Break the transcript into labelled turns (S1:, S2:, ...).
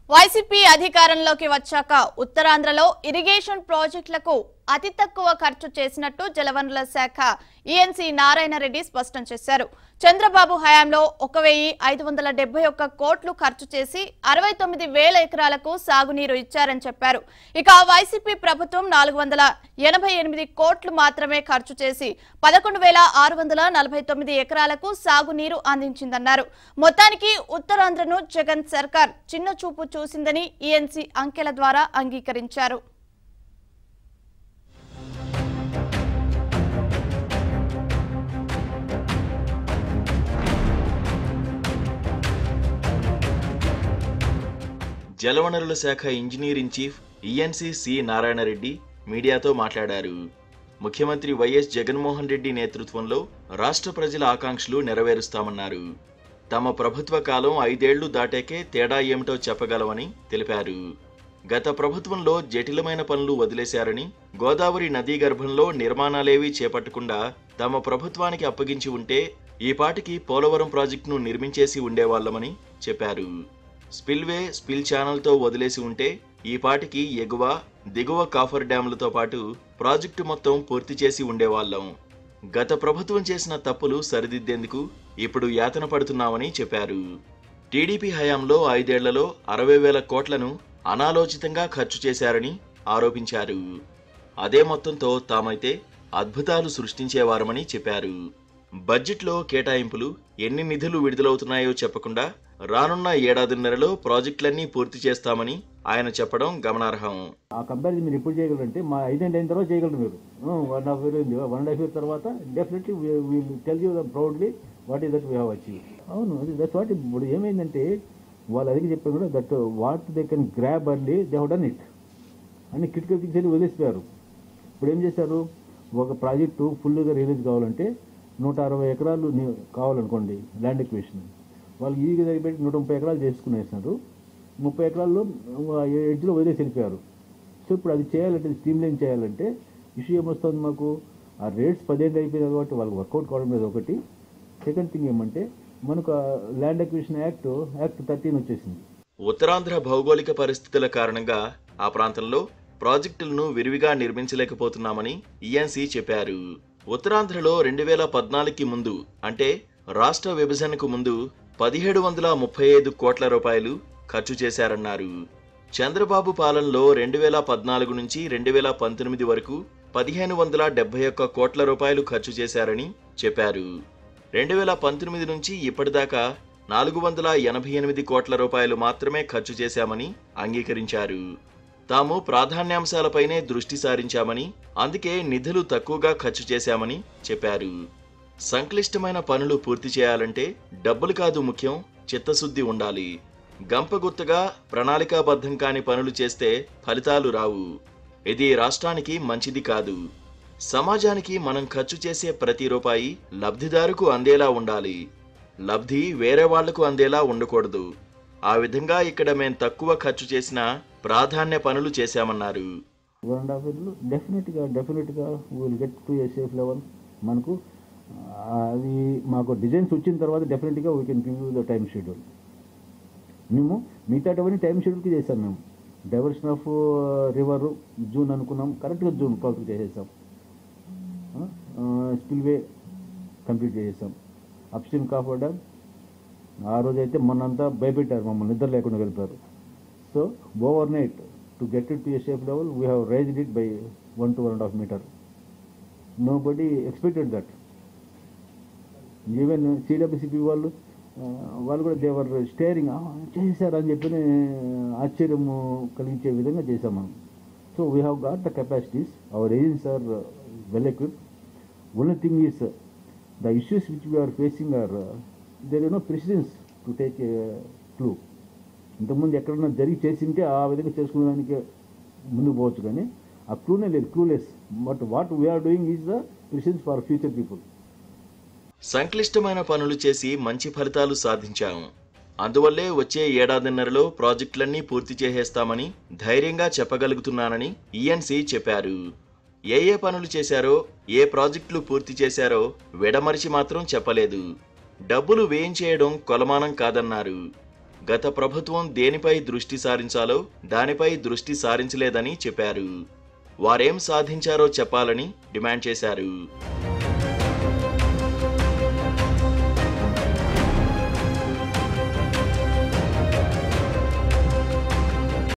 S1: YCP అధికారంలోకి వచ్చాక ఉత్తరాంధ్రలో ఇరిగేషన్ ప్రాజెక్టులకు అతి తక్కువ ఖర్చు చేసినట్టు జలవనరుల శాఖ ఈఎన్సీ నారాయణ రెడ్డి స్పష్టం చేశారు చంద్రబాబు హయాంలో ఒక వెయ్యి ఐదు వందల డెబ్బై ఒక్క కోట్లు ఖర్చు చేసి అరవై తొమ్మిది వేల ఎకరాలకు సాగునీరు ఇచ్చారని చెప్పారు ఇక వైసీపీ ప్రభుత్వం నాలుగు వందల ఎనభై ఎనిమిది కోట్లు మాత్రమే ఖర్చు చేసి పదకొండు వేల ఆరు వందల నలభై తొమ్మిది ఎకరాలకు సాగునీరు అందించిందన్నారు మొత్తానికి ఉత్తరాంధ్రను జగన్ సర్కార్ చిన్న చూపు చూసిందని ఈఎన్సీ అంకెల ద్వారా అంగీకరించారు
S2: జలవనరుల శాఖ engineer in chief ENC C Narayana Reddy మీడియాతో మాట్లాడారు ముఖ్యమంత్రి వైఎస్ జగన్మోహన్ రెడ్డి నేతృత్వంలో రాష్ట్ర ప్రజల ఆకాంక్షలు నెరవేరుస్తామన్నారు తమ ప్రభుత్వ కాలం ఐదేళ్లు దాటాకే తేడా ఏమిటో చెప్పగలమని తెలిపారు గత ప్రభుత్వంలో జటిలమైన పనులు వదిలేశారని గోదావరి నదీ గర్భంలో నిర్మాణాలేవీ చేపట్టకుండా తమ ప్రభుత్వానికి అప్పగించి ఉంటే ఈ పాటికి పోలవరం ప్రాజెక్టును నిర్మించేసి ఉండేవాళ్లమని చెప్పారు స్పిల్వే స్పిల్ ఛానల్తో వదిలేసి ఉంటే ఈ పాటికి ఎగువ దిగువ కాఫర్ డ్యాంలతో పాటు ప్రాజెక్టు మొత్తం పూర్తి చేసి ఉండేవాళ్ళం గత ప్రభుత్వం చేసిన తప్పులు సరిదిద్దేందుకు ఇప్పుడు యాతన పడుతున్నామని చెప్పారు టీడీపీ హయాంలో ఐదేళ్లలో అరవై వేల కోట్లను అనాలోచితంగా ఖర్చు చేశారని ఆరోపించారు అదే మొత్తంతో తామైతే అద్భుతాలు సృష్టించేవారమని చెప్పారు బడ్జెట్లో కేటాయింపులు ఎన్ని నిధులు విడుదలవుతున్నాయో చెప్పకుండా రానున్న ఏడాదిన్నరలో ప్రాజెక్టులన్నీ పూర్తి చేస్తామని ఆయన చెప్పడం గమనార్హం
S3: ఆ కంపారిజన్ మీరు ఎప్పుడు చేయగలరంటే మా ఐదేళ్ళు అయిన తర్వాత చేయగలరు మీరు వన్ హాఫ్ ఇయర్ ఉంది వన్ అండ్ హాఫ్ ఇయర్ తర్వాత definitely will tell you proudly what is that we have achieve అవును దట్స్ వాట్ ఇప్పుడు ఏమైందంటే వాళ్ళు అదిగి చెప్పారు కూడా that what they can grab early they have done it అని కిటికీ కిటికీ వదిలేసిపోయారు ఇప్పుడు ఏం చేశారు ఒక ప్రాజెక్టు ఫుల్గా రిలీజ్ కావాలంటే నూట అరవై ఎకరాలు ని- కావాలనుకోండి ల్యాండ్ ఎక్వేషన్ వాళ్ళు ఈగ దగ్గర నూట ముప్పై ఎకరాలు చేసుకునేసినారు ముప్పై ఎకరాల్లో ఎడ్జ్లో వదిలేసి వెళ్ళిపోయారు సో ఇప్పుడు అది చేయాలంటే స్ట్రీమ్ లైన్ చేయాలంటే ఇష్యూ ఏమొస్తుంది మాకు ఆ రేట్స్ పదేళ్ళు అయిపోయింది కాబట్టి వాళ్ళకి వర్కౌట్ కావడం లేదు ఒకటి సెకండ్ థింగ్ ఏమంటే మనకు land acquisition act act thirteen వచ్చేసింది
S2: ఉత్తరాంధ్ర భౌగోళిక పరిస్థితుల కారణంగా ఆ ప్రాంతంలో ప్రాజెక్టులను విరివిగా నిర్మించలేకపోతున్నామని ఈఎన్సీ చెప్పారు ఉత్తరాంధ్రలో రెండు వేల పద్నాలుగుకి ముందు అంటే రాష్ట్ర విభజనకు ముందు పదిహేడు వందల ముప్పై ఐదు కోట్ల రూపాయలు ఖర్చు చేశారన్నారు చంద్రబాబు పాలనలో రెండు వేల పద్నాలుగు నుంచి రెండు వేల పంతొమ్మిది వరకు పదిహేను వందల డెబ్బై ఒక్క కోట్ల రూపాయలు ఖర్చు చేశారని చెప్పారు రెండు వేల పంతొమ్మిది నుంచి ఇప్పటిదాకా నాలుగు వందల ఎనభై ఎనిమిది కోట్ల రూపాయలు మాత్రమే ఖర్చు చేశామని అంగీకరించారు తాము ప్రాధాన్యాంశాలపైనే దృష్టి సారించామని అందుకే నిధులు తక్కువగా ఖర్చు చేశామని చెప్పారు సంక్లిష్టమైన పనులు పూర్తి చేయాలంటే డబ్బులు కాదు ముఖ్యం చిత్తశుద్ధి ఉండాలి గంపగుత్తగా ప్రణాళికాబద్ధం కాని పనులు చేస్తే ఫలితాలు రావు ఇది రాష్ట్రానికి మంచిది కాదు సమాజానికి మనం ఖర్చు చేసే ప్రతి రూపాయి లబ్ధిదారుకు అందేలా ఉండాలి లబ్ధి వేరే వాళ్లకు అందేలా ఉండకూడదు ఆ విధంగా ఇక్కడ మేం తక్కువ ఖర్చు చేసిన ప్రాధాన్య పనులు చేశామన్నారు
S3: వన్ అండ్ హాఫ్ ఇయర్లో డెఫినెట్గా డెఫినెట్గా will get to a safe level మనకు ఆ, అది మాకు డిజైన్స్ వచ్చిన తర్వాత డెఫినెట్గా we can give you the time schedule మేము మిగతాటవన్నీ టైం షెడ్యూల్కి చేసాం మేము డైవర్షన్ ఆఫ్ రివర్ జూన్ అనుకున్నాం కరెక్ట్గా జూన్ ట్వెల్త్కి చేసేసాం స్పిల్వే కంప్లీట్ చేసేసాం అప్స్ట్రీమ్ కాఫర్ డ్యామ్ ఆ రోజు అయితే మొన్నంతా భయపెట్టారు మమ్మల్ని నిద్ర లేకుండా వెళ్ళిపోయారు so overnight to get it to a safe level we have raised it by one to one and half meter nobody expected that even CWCP వాళ్ళు ఆ, వాళ్ళు కూడా దేవర్ స్టేరింగ్ చేశారు అని చెప్పి ఆశ్చర్యం కలిగించే విధంగా చేశాం మనం so we have got the capacities our agencies are well equip only thing is the issues which we're facing are there you know precedence to take a clue ఇంతకుముందు ఎక్కడన్నా జరిగి చేసింటే ఆ విధంగా చేసుకునేదానికి ముందుకు పోవచ్చు కానీ ఆ క్లూనే లేదు clueless but what we're doing is the precedence for future people
S2: సంక్లిష్టమైన పనులు చేసి మంచి ఫలితాలు సాధించాం అందువల్లే వచ్చే ఏడాదిన్నరలో ప్రాజెక్టులన్నీ పూర్తి చేసేస్తామని ధైర్యంగా చెప్పగలుగుతున్నానని ఈఎన్సీ చెప్పారు ఏ ఏ పనులు చేశారో ఏ ప్రాజెక్టులు పూర్తి చేశారో విడమరిచి మాత్రం చెప్పలేదు డబ్బులు వేయించేయడం కొలమానం కాదన్నారు గత ప్రభుత్వం దేనిపై దృష్టి సారించాలో దానిపై దృష్టి సారించలేదని చెప్పారు వారేం సాధించారో చెప్పాలని డిమాండ్ చేశారు